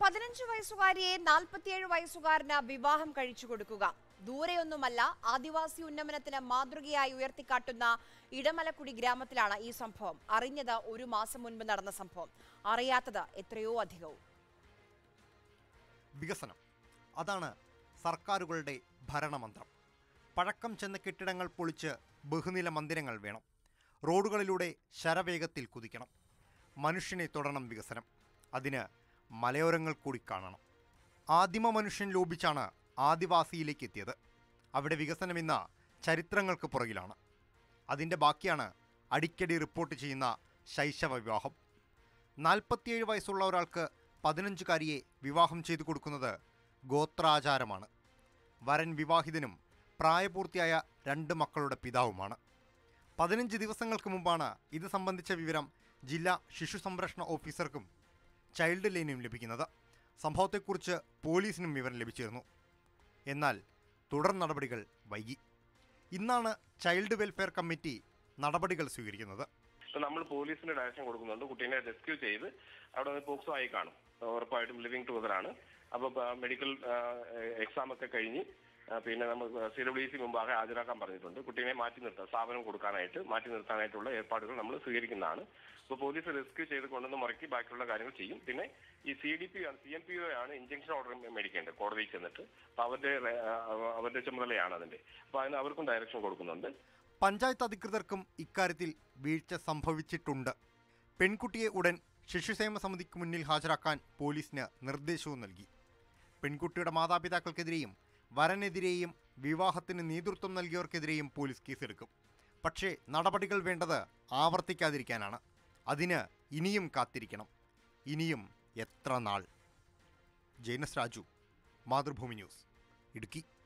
പതിനഞ്ച് വയസ്സുകാരിയെ നാൽപ്പത്തിയേഴ് വയസ്സുകാരന് വിവാഹം കഴിച്ചു കൊടുക്കുക ദൂരെയൊന്നുമല്ല ആദിവാസി ഉന്നമനത്തിന് മാതൃകയായി ഉയർത്തിക്കാട്ടുന്ന ഇടമലക്കുടി ഗ്രാമത്തിലാണ് ഈ സംഭവം അറിഞ്ഞത് ഒരു മാസം മുൻപ് നടന്ന സംഭവം അറിയാത്തത് എത്രയോ അധികവും വികസനം അതാണ് സർക്കാരുകളുടെ ഭരണമന്ത്രം പഴക്കം ചെന്ന കെട്ടിടങ്ങൾ പൊളിച്ച് ബഹുനില മന്ദിരങ്ങൾ വേണം റോഡുകളിലൂടെ ശരവേഗത്തിൽ കുതിക്കണം മനുഷ്യനെ തുടരണം വികസനം അതിന് മലയോരങ്ങൾ കൂടി കാണണം ആദിമ മനുഷ്യൻ ലോപിച്ചാണ് ആദിവാസിയിലേക്ക് എത്തിയത് അവിടെ വികസനം ഇന്ന് ചരിത്രങ്ങൾക്ക് പുറകിലാണ് അതിൻ്റെ ബാക്കിയാണ് അടിക്കടി റിപ്പോർട്ട് ചെയ്യുന്ന ശൈശവ വിവാഹം നാൽപ്പത്തിയേഴ് വയസ്സുള്ള ഒരാൾക്ക് പതിനഞ്ചുകാരിയെ വിവാഹം ചെയ്തു കൊടുക്കുന്നത് ഗോത്രാചാരമാണ് വരൻ വിവാഹിതനും പ്രായപൂർത്തിയായ രണ്ട് മക്കളുടെ പിതാവുമാണ് പതിനഞ്ച് ദിവസങ്ങൾക്ക് മുമ്പാണ് ഇത് സംബന്ധിച്ച വിവരം ജില്ലാ ശിശു സംരക്ഷണ ഓഫീസർക്കും ചൈൽഡ് ലൈനും ലഭിക്കുന്നത് സംഭവത്തെക്കുറിച്ച് പോലീസിനും വിവരം ലഭിച്ചിരുന്നു എന്നാൽ തുടർ നടപടികൾ വൈകി ഇന്നാണ് ചൈൽഡ് വെൽഫെയർ കമ്മിറ്റി നടപടികൾ സ്വീകരിക്കുന്നത് ഇപ്പൊ നമ്മൾ പോലീസിന് ഡയറക്ഷൻ കൊടുക്കുന്നുണ്ട് കുട്ടീനെ റെസ്ക്യൂ ചെയ്ത് അവിടെ നിന്ന് പോക്സോ ആയി കാണും ഉറപ്പായിട്ടും ലിവിങ് ടുഗദർ ആണ് അപ്പൊ മെഡിക്കൽ എക്സാം ഒക്കെ കഴിഞ്ഞ് ആ, പിന്നെ നമ്മൾ സി ഡബ്ല്യു സി മുമ്പാകെ ഹാജരാക്കാൻ പറഞ്ഞിട്ടുണ്ട് കുട്ടീനെ മാറ്റി നിർത്താൻ സ്ഥാപനം കൊടുക്കാനായിട്ട് മാറ്റി നിർത്താനായിട്ടുള്ള ഏർപ്പാടുകൾ നമ്മൾ സ്വീകരിക്കുന്നതാണ് അപ്പോൾ പോലീസ് റെസ്ക്യൂ ചെയ്ത് കൊണ്ടുവന്ന് മുറക്കി ബാക്കിയുള്ള കാര്യങ്ങൾ ചെയ്യും പിന്നെ ഈ സി ഡി പി ആണ് സി എം പി ഒ ആണ് ഇഞ്ചക്ഷൻ ഓർഡർ മേടിക്കേണ്ടത് കോടതിയിൽ ചെന്നിട്ട് അപ്പൊ അവരുടെ ആ, അവരുടെ ചുമതലയാണ് അതിന്റെ അപ്പൊ അതിന് അവർക്കും ഡയറക്ഷൻ കൊടുക്കുന്നുണ്ട് പഞ്ചായത്ത് അധികൃതർക്കും ഇക്കാര്യത്തിൽ വീഴ്ച സംഭവിച്ചിട്ടുണ്ട് പെൺകുട്ടിയെ ഉടൻ ശിശുക്ഷേമ സമിതിക്ക് മുന്നിൽ ഹാജരാക്കാൻ പോലീസിന് നിർദ്ദേശവും നൽകി പെൺകുട്ടിയുടെ മാതാപിതാക്കൾക്കെതിരെയും വരനെതിരെയും വിവാഹത്തിന് നേതൃത്വം നൽകിയവർക്കെതിരെയും പോലീസ് കേസെടുക്കും പക്ഷേ നടപടികൾ വേണ്ടത് ആവർത്തിക്കാതിരിക്കാനാണ് അതിന് ഇനിയും കാത്തിരിക്കണം ഇനിയും എത്ര നാൾ ജെയിനസ് രാജു മാതൃഭൂമി ന്യൂസ് ഇടുക്കി